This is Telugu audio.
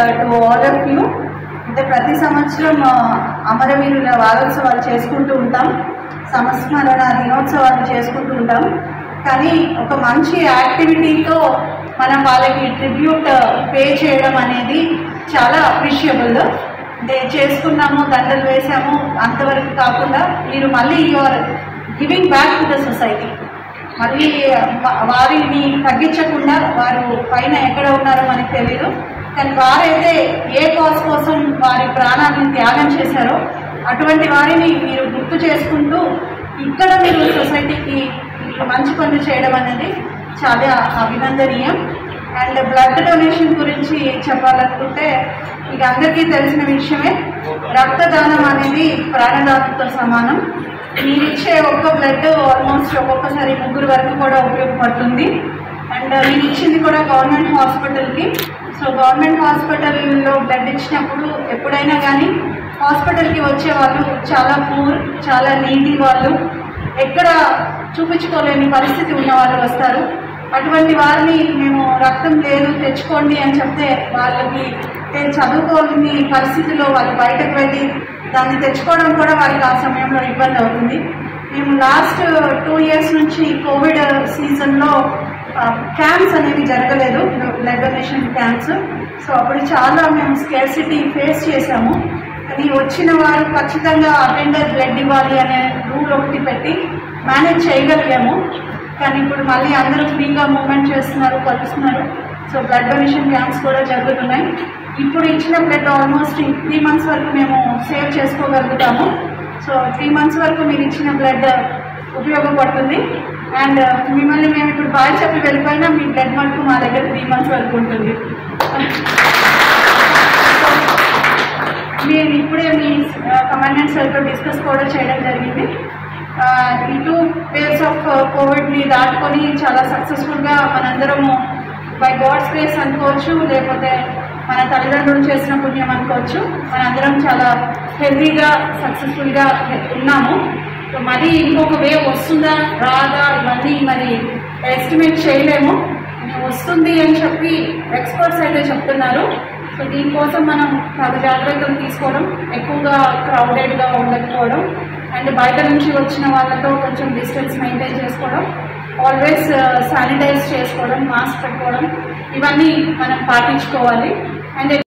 టు ఆల్ ఆఫ్ యూ అంటే ప్రతి సంవత్సరం ఆ, అమరవీరుల వారోత్సవాలు చేసుకుంటూ ఉంటాం సంస్మరణ దినోత్సవాలు చేసుకుంటూ ఉంటాం కానీ ఒక మంచి యాక్టివిటీతో మనం వాళ్ళకి ట్రిబ్యూట్ పే చేయడం అనేది చాలా అప్రిషియబుల్ అంటే చేసుకున్నాము దండలు వేసాము అంతవరకు కాకుండా మీరు మళ్ళీ your giving back to the society మళ్ళీ వా- వారిని తగ్గించకుండా వారు పైన ఎక్కడ ఉన్నారో మనకు తెలియదు కానీ వారైతే ఏ కాజ్ కోసం వారి ప్రాణాలను త్యాగం చేశారో అటువంటి వారిని మీరు గుర్తు చేసుకుంటూ ఇక్కడ మీరు సొసైటీకి ఇట్లా మంచి పనులు చేయడం అనేది చాలా అభినందనీయం అండ్ బ్లడ్ డొనేషన్ గురించి చెప్పాలనుకుంటే ఇక అందరికీ తెలిసిన విషయమే రక్తదానం అనేది ప్రాణదానంతో సమానం మీరు ఇచ్చే ఒక్క బ్లడ్ ఆల్మోస్ట్ ఒక్కొక్కసారి ముగ్గురు వరకు కూడా ఉపయోగపడుతుంది అండ్ మీరు ఇచ్చింది కూడా గవర్నమెంట్ హాస్పిటల్కి సో గవర్నమెంట్ హాస్పిటల్లో బ్లడ్ ఇచ్చినప్పుడు ఎప్పుడైనా కానీ హాస్పిటల్కి వచ్చే వాళ్ళు చాలా పూర్ చాలా నీటి వాళ్ళు ఎక్కడ చూపించుకోలేని పరిస్థితి ఉన్న వాళ్ళు వస్తారు అటువంటి వారిని మేము రక్తం లేదు తెచ్చుకోండి అని చెప్తే వాళ్ళకి అంటే చదువుకోలేని పరిస్థితిలో వాళ్ళు బయటకు వెళ్ళి దాన్ని తెచ్చుకోవడం కూడా వారికి ఆ సమయంలో ఇబ్బంది అవుతుంది మేము లాస్ట్ టూ ఇయర్స్ నుంచి కోవిడ్ సీజన్లో క్యాంప్స్ అనేవి జరగలేదు బ్లడ్ డొనేషన్ క్యాంప్స్ సో అప్పుడు చాలా మేము స్కేర్సిటీ ఫేస్ చేశాము కానీ వచ్చిన వారు ఖచ్చితంగా అటెండర్ బ్లడ్ ఇవ్వాలి అనే రూల్ ఒకటి పెట్టి మేనేజ్ చేయగలిగాము కానీ ఇప్పుడు మళ్ళీ అందరూ ఫ్రీగా మూవ్మెంట్ చేస్తున్నారు కలుస్తున్నారు సో బ్లడ్ డొనేషన్ క్యాంప్స్ కూడా జరుగుతున్నాయి ఇప్పుడు ఇచ్చిన బ్లడ్ ఆల్మోస్ట్ త్రీ మంత్స్ వరకు మేము సేవ్ చేసుకోగలుగుతాము సో త్రీ మంత్స్ వరకు మీరు ఇచ్చిన బ్లడ్ ఉపయోగపడుతుంది అండ్ మిమ్మల్ని మేము ఇప్పుడు బాగా చెప్పి వెళ్ళిపోయినా మీ బ్లడ్ మటుకు మా దగ్గర త్రీ మంత్స్ వరకు ఉంటుంది నేను ఇప్పుడే మీ కమాండెంట్ సార్తో డిస్కస్ కూడా చేయడం జరిగింది ఆ, ఈ టూ వేవ్స్ ఆఫ్ కోవిడ్ని దాటుకొని చాలా సక్సెస్ఫుల్గా మనందరము బై గాడ్స్ గ్రేస్ అనుకోవచ్చు లేకపోతే మన తల్లిదండ్రులు చేసిన పుణ్యం అనుకోవచ్చు మనందరం చాలా హెల్దీగా సక్సెస్ఫుల్గా ఉన్నాము సో మరి ఇంకొక వేవ్ వస్తుందా రాదా ఇవన్నీ మరి ఎస్టిమేట్ చేయలేము వస్తుంది అని చెప్పి ఎక్స్పర్ట్స్ అయితే చెప్తున్నారు సో దీనికోసం మనం చాలా జాగ్రత్తలు తీసుకోవడం ఎక్కువగా క్రౌడెడ్గా ఉండకపోవడం అండ్ బయట నుంచి వచ్చిన వాళ్ళతో కొంచెం డిస్టెన్స్ మెయింటైన్ చేసుకోవడం ఆల్వేస్ శానిటైజ్ చేసుకోవడం మాస్క్ పెట్టుకోవడం ఇవన్నీ మనం పాటించుకోవాలి అండ్